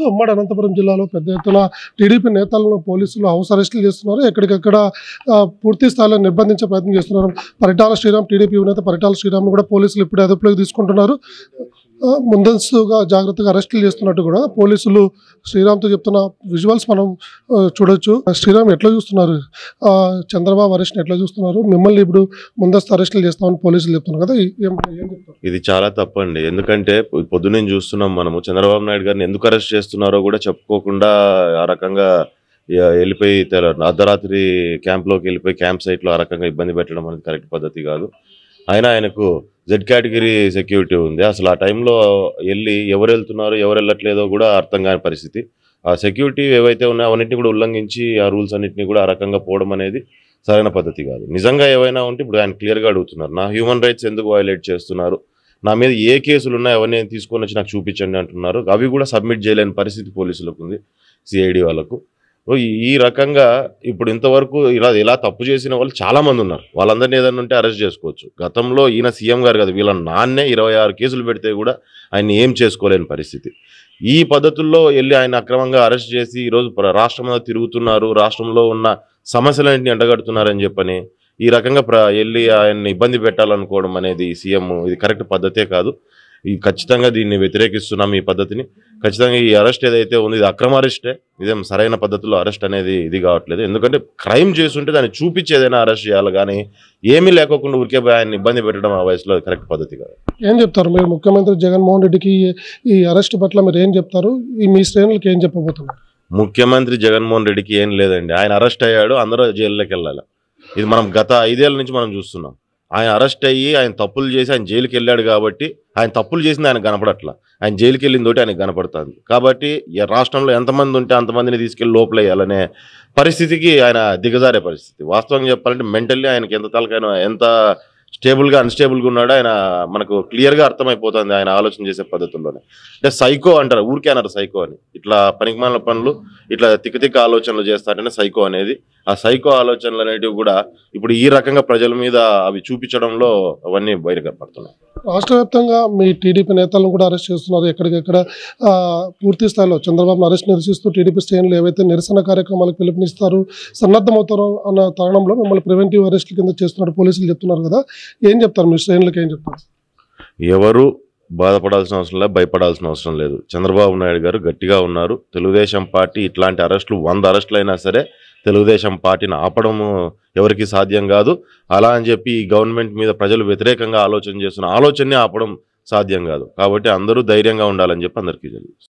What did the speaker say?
ఉమ్మడి అనంతపురం జిల్లాలో పెద్ద ఎత్తున టీడీపీ నేతలను పోలీసులు హౌస్ అరెస్టులు చేస్తున్నారు ఎక్కడికక్కడ ఆ, పూర్తి స్థాయిలో నిర్బంధించే ప్రయత్నం చేస్తున్నారు పరిటాల శ్రీరామ్ టీడీపీ యువనేత పరిటాల శ్రీరామ్ కూడా పోలీసులు ఇప్పుడు అదుపులోకి తీసుకుంటున్నారు ఆ, ముందస్తుగా జాగ్రత్తగా అరెస్టులు చేస్తున్నట్టు కూడా పోలీసులు శ్రీరామ్తో చెప్తున్న విజువల్స్ మనం ఆ, చూడొచ్చు శ్రీరామ్ ఎట్లా చూస్తున్నారు ఆ, చంద్రబాబు అరెస్ట్ని ఎట్లా చూస్తున్నారు మిమ్మల్ని ఇప్పుడు ముందస్తు అరెస్టులు చేస్తామని పోలీసులు చెప్తున్నారు కదా ఏం ఏం చెప్తారు ఇది చాలా తప్పండి ఎందుకంటే పొ- పొద్దున్నే చూస్తున్నాం మనము చంద్రబాబు నాయుడు గారిని ఎందుకు అరెస్ట్ చేస్తున్నారో కూడా చెప్పుకోకుండా ఆ రకంగా ఇక వెళ్ళిపోయి తెల- అర్ధరాత్రి క్యాంప్లోకి వెళ్ళిపోయి క్యాంప్ సైట్లో ఆ రకంగా ఇబ్బంది పెట్టడం అనేది కరెక్ట్ పద్ధతి కాదు అయినా ఆయనకు జెడ్ కేటగిరీ సెక్యూరిటీ ఉంది అసలు ఆ టైంలో వెళ్ళి ఎవరు వెళ్తున్నారో ఎవరు వెళ్ళట్లేదో కూడా అర్థం కాని పరిస్థితి ఆ సెక్యూరిటీ ఏవైతే ఉన్నాయో అవన్నింటినీ కూడా ఉల్లంఘించి ఆ రూల్స్ అన్నింటినీ కూడా ఆ రకంగా పోవడం అనేది సరైన పద్ధతి కాదు నిజంగా ఏవైనా ఉంటే ఇప్పుడు ఆయన క్లియర్గా అడుగుతున్నారు నా హ్యూమన్ రైట్స్ ఎందుకు వైలేట్ చేస్తున్నారు నా మీద ఏ కేసులు ఉన్నాయో అవన్నీ తీసుకొని వచ్చి నాకు చూపించండి అంటున్నారు అవి కూడా సబ్మిట్ చేయలేని పరిస్థితి పోలీసులకు ఉంది సిఐడి వాళ్ళకు ఓ ఈ- ఈ రకంగా ఇప్పుడు ఇంతవరకు ఇలా ఇలా తప్పు చేసిన వాళ్ళు చాలా మంది ఉన్నారు వాళ్ళందరినీ ఏదైనా ఉంటే అరెస్ట్ చేసుకోవచ్చు గతంలో ఈయన సీఎం గారు కదా వీళ్ళ నాన్నే ఇరవై ఆరు కేసులు పెడితే కూడా ఆయన ఏం చేసుకోలేని పరిస్థితి ఈ పద్ధతుల్లో వెళ్ళి ఆయన అక్రమంగా అరెస్ట్ చేసి ఈరోజు ప్ర- రాష్ట్రం మీద తిరుగుతున్నారు రాష్ట్రంలో ఉన్న సమస్యలన్నింటినీ ఎండగడుతున్నారని చెప్పని ఈ రకంగా ప్ర వెళ్ళి ఆయన్ని ఇబ్బంది పెట్టాలనుకోవడం అనేది సీఎం ఇది కరెక్ట్ పద్ధతే కాదు ఈ ఖచ్చితంగా దీన్ని వ్యతిరేకిస్తున్నాం ఈ పద్ధతిని ఖచ్చితంగా ఈ అరెస్ట్ ఏదైతే ఉంది ఇది అక్రమ అరెస్టే ఇదేం సరైన పద్ధతిలో అరెస్ట్ అనేది ఇది కావట్లేదు ఎందుకంటే క్రైమ్ చేస్తుంటే దాన్ని చూపించి ఏదైనా అరెస్ట్ చేయాలి కానీ ఏమీ లేకోకుండా ఊరికే పోయి ఆయన్ని ఇబ్బంది పెట్టడం ఆ వయసులో కరెక్ట్ పద్ధతి కాదు ఏం చెప్తారు మీరు ముఖ్యమంత్రి జగన్మోహన్ రెడ్డికి ఈ అరెస్ట్ పట్ల మీరు ఏం చెప్తారు ఈ మీ శ్రేణులకి ఏం చెప్పబోతున్నారు ముఖ్యమంత్రి జగన్మోహన్ రెడ్డికి ఏం లేదండి ఆయన అరెస్ట్ అయ్యాడు అందరూ జైల్లోకి వెళ్ళాలి ఇది మనం గత ఐదేళ్ల నుంచి మనం చూస్తున్నాం ఆయన అరెస్ట్ అయ్యి ఆయన తప్పులు చేసి ఆయన జైలుకి వెళ్ళాడు కాబట్టి ఆయన తప్పులు చేసింది ఆయన కనపడట్లా ఆయన జైలుకి వెళ్ళిన తోటి ఆయనకు కనపడుతుంది కాబట్టి ఈ రాష్ట్రంలో ఎంతమంది ఉంటే అంతమందిని తీసుకెళ్లి లోపలేయాలనే పరిస్థితికి ఆయన దిగజారే పరిస్థితి వాస్తవంగా చెప్పాలంటే మెంటల్లీ ఆయనకి ఎంత తలకైన ఎంత స్టేబుల్గా అన్స్టేబుల్గా ఉన్నాడో ఆయన మనకు క్లియర్గా అర్థమైపోతుంది ఆయన ఆలోచన చేసే పద్ధతుల్లోనే అంటే సైకో అంటారు ఊరికే అన్నారు సైకో అని ఇట్లా పనికిమాల పనులు ఇట్లా తిక్క తిక్క ఆలోచనలు చేస్తారంటే సైకో అనేది ఆ సైకో ఆలోచనలు అనేటివి కూడా ఇప్పుడు ఈ రకంగా ప్రజల మీద అవి చూపించడంలో అవన్నీ బయటపడుతున్నాయి రాష్ట్ర వ్యాప్తంగా మీ టీడీపీ నేతలను కూడా అరెస్ట్ చేస్తున్నారు ఎక్కడికెక్కడ ఆ, పూర్తి స్థాయిలో చంద్రబాబు అరెస్ట్ నిరసిస్తూ టీడీపీ శ్రేణులు ఏవైతే నిరసన కార్యక్రమాలకు పిలుపునిస్తారు సన్నద్ధమవుతారో అన్న తరుణంలో మిమ్మల్ని ప్రివెంటివ్ అరెస్ట్ కింద చేస్తున్నారు పోలీసులు చెప్తున్నారు కదా ఏం చెప్తారు మీ శ్రేణులకు ఏం చెప్తారు ఎవరు బాధపడాల్సిన అవసరం లేదు భయపడాల్సిన అవసరం లేదు చంద్రబాబు నాయుడు గారు గట్టిగా ఉన్నారు తెలుగుదేశం పార్టీ ఇట్లాంటి అరెస్టులు వంద అరెస్టులు అయినా సరే తెలుగుదేశం పార్టీని ఆపడము ఎవరికి సాధ్యం కాదు అలా అని చెప్పి ఈ గవర్నమెంట్ మీద ప్రజలు వ్యతిరేకంగా ఆలోచన చేస్తున్న ఆలోచనని ఆపడం సాధ్యం కాదు కాబట్టి అందరూ ధైర్యంగా ఉండాలని చెప్పి అందరికీ తెలియదు